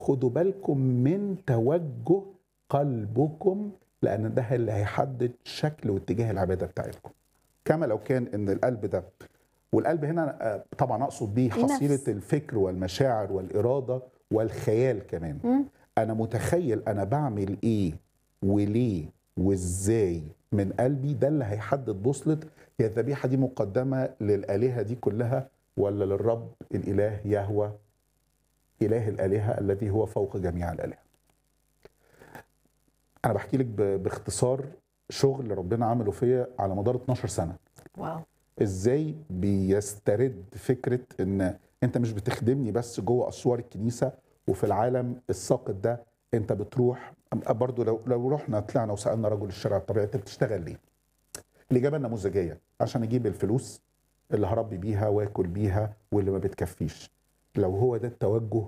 خدوا بالكم من توجه قلبكم لان ده اللي هيحدد شكل واتجاه العباده بتاعتكم كما لو كان ان القلب ده والقلب هنا آه، طبعا اقصد بيه النفس. حصيله الفكر والمشاعر والاراده والخيال كمان مم. انا متخيل انا بعمل ايه وليه وازاي من قلبي ده اللي هيحدد بوصله هي الذبيحه دي مقدمه للالهه دي كلها ولا للرب الاله يهوى اله الالهه الذي هو فوق جميع الالهه انا بحكي لك ب- باختصار شغل ربنا عمله فيا على مدار 12 سنه واو ازاي بيسترد فكره ان انت مش بتخدمني بس جوه اسوار الكنيسه وفي العالم الساقط ده انت بتروح برضو لو لو رحنا طلعنا وسالنا رجل الشارع الطبيعي انت بتشتغل ليه؟ الاجابه النموذجيه عشان اجيب الفلوس اللي هربي بيها واكل بيها واللي ما بتكفيش لو هو ده التوجه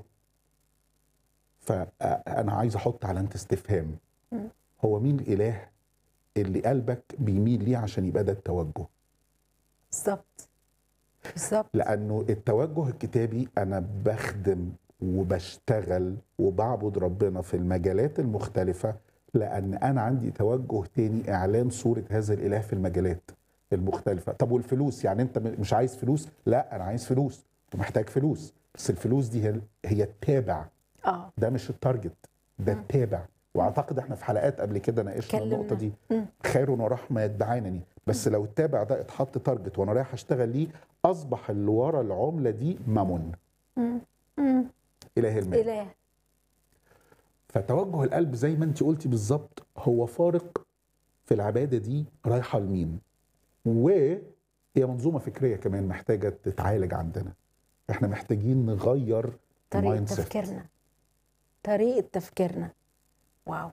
فانا عايز احط علامه استفهام مم. هو مين الاله اللي قلبك بيميل ليه عشان يبقى ده التوجه بالظبط بالظبط لانه التوجه الكتابي انا بخدم وبشتغل وبعبد ربنا في المجالات المختلفه لان انا عندي توجه تاني اعلان صوره هذا الاله في المجالات المختلفه طب والفلوس يعني انت م- مش عايز فلوس لا انا عايز فلوس ومحتاج فلوس بس الفلوس دي هي هي التابع اه ده مش التارجت ده مم. التابع واعتقد احنا في حلقات قبل كده ناقشنا اتكلمنا. النقطه دي مم. خير ورحمه يتبعانني بس لو التابع ده اتحط تارجت وانا رايح اشتغل ليه اصبح اللي ورا العمله دي مامون مم. مم. اله المال اله فتوجه القلب زي ما انت قلتي بالظبط هو فارق في العباده دي رايحه لمين وهي منظومه فكريه كمان محتاجه تتعالج عندنا احنا محتاجين نغير طريقه المايند سيت. تفكيرنا طريقه تفكيرنا واو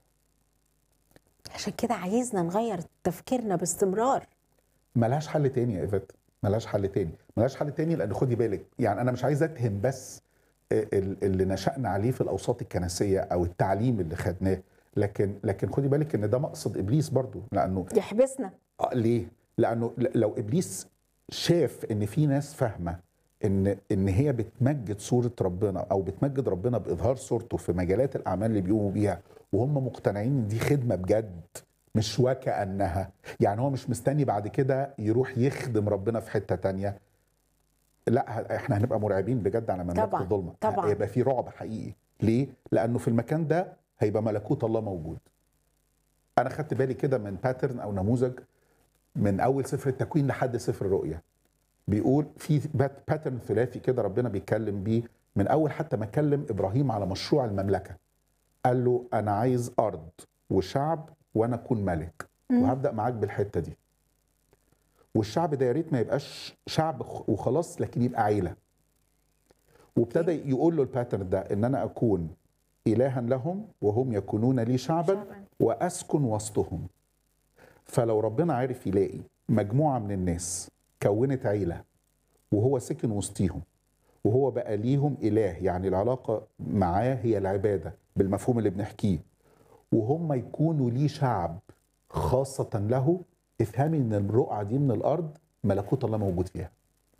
عشان كده عايزنا نغير تفكيرنا باستمرار ملهاش حل تاني يا ايفات ملهاش حل تاني ملهاش حل تاني لان خدي بالك يعني انا مش عايز اتهم بس ال- اللي نشأنا عليه في الاوساط الكنسيه او التعليم اللي خدناه لكن لكن خدي بالك ان ده مقصد ابليس برضو لانه يحبسنا آه ليه؟ لانه ل- لو ابليس شاف ان في ناس فاهمه ان ان هي بتمجد صوره ربنا او بتمجد ربنا باظهار صورته في مجالات الاعمال اللي بيقوموا بيها وهم مقتنعين ان دي خدمه بجد مش وكانها يعني هو مش مستني بعد كده يروح يخدم ربنا في حته تانية لا ه- احنا هنبقى مرعبين بجد على مملكه طبعاً، الظلمه طبعاً. هيبقى في رعب حقيقي ليه؟ لانه في المكان ده هيبقى ملكوت الله موجود انا خدت بالي كده من باترن او نموذج من اول سفر التكوين لحد سفر الرؤيا بيقول في بات- باترن ثلاثي كده ربنا بيتكلم بيه من اول حتى ما كلم ابراهيم على مشروع المملكه قال له انا عايز ارض وشعب وانا اكون ملك مم. وهبدا معاك بالحته دي والشعب ده يا ريت ما يبقاش شعب خ- وخلاص لكن يبقى عيله وابتدى يقول له الباترن ده ان انا اكون الها لهم وهم يكونون لي شعبا شعباً. واسكن وسطهم فلو ربنا عارف يلاقي مجموعه من الناس كونت عيله وهو سكن وسطيهم وهو بقى ليهم اله يعني العلاقه معاه هي العباده بالمفهوم اللي بنحكيه وهم يكونوا ليه شعب خاصه له افهمي ان الرقعه دي من الارض ملكوت الله موجود فيها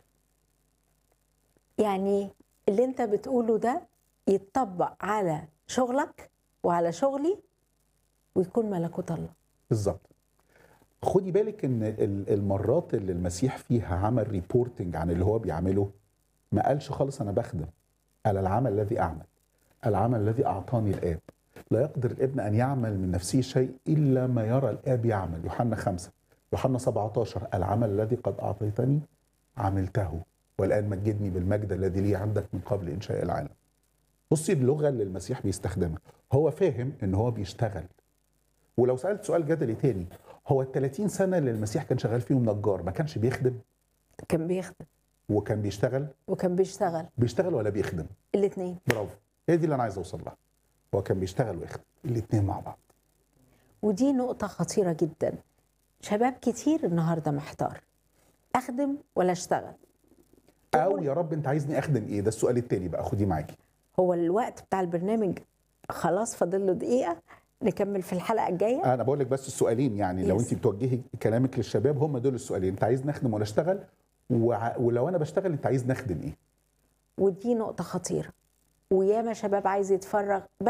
يعني اللي انت بتقوله ده يتطبق على شغلك وعلى شغلي ويكون ملكوت الله بالظبط خدي بالك ان ال- المرات اللي المسيح فيها عمل ريبورتنج عن اللي هو بيعمله ما قالش خالص انا بخدم قال العمل الذي اعمل العمل الذي اعطاني الاب لا يقدر الابن ان يعمل من نفسه شيء الا ما يرى الاب يعمل يوحنا خمسة يوحنا 17 العمل الذي قد اعطيتني عملته والان مجدني بالمجد الذي لي عندك من قبل انشاء العالم بصي اللغه اللي المسيح بيستخدمها هو فاهم ان هو بيشتغل ولو سالت سؤال جدلي تاني هو ال 30 سنه اللي المسيح كان شغال فيهم نجار ما كانش بيخدم كان بيخدم وكان بيشتغل وكان بيشتغل بيشتغل ولا بيخدم الاثنين برافو هي دي اللي انا عايز اوصل لها هو كان بيشتغل ويخدم الاثنين مع بعض ودي نقطة خطيرة جدا شباب كتير النهاردة محتار أخدم ولا أشتغل او يا رب انت عايزني اخدم ايه ده السؤال التاني بقى خديه معاكي هو الوقت بتاع البرنامج خلاص فاضل له دقيقة نكمل في الحلقة الجاية انا بقول لك بس السؤالين يعني لو Yes. انت بتوجهي كلامك للشباب هم دول السؤالين انت عايز نخدم ولا اشتغل وع... ولو انا بشتغل انت عايز نخدم ايه ودي نقطة خطيرة وياما شباب عايز يتفرغ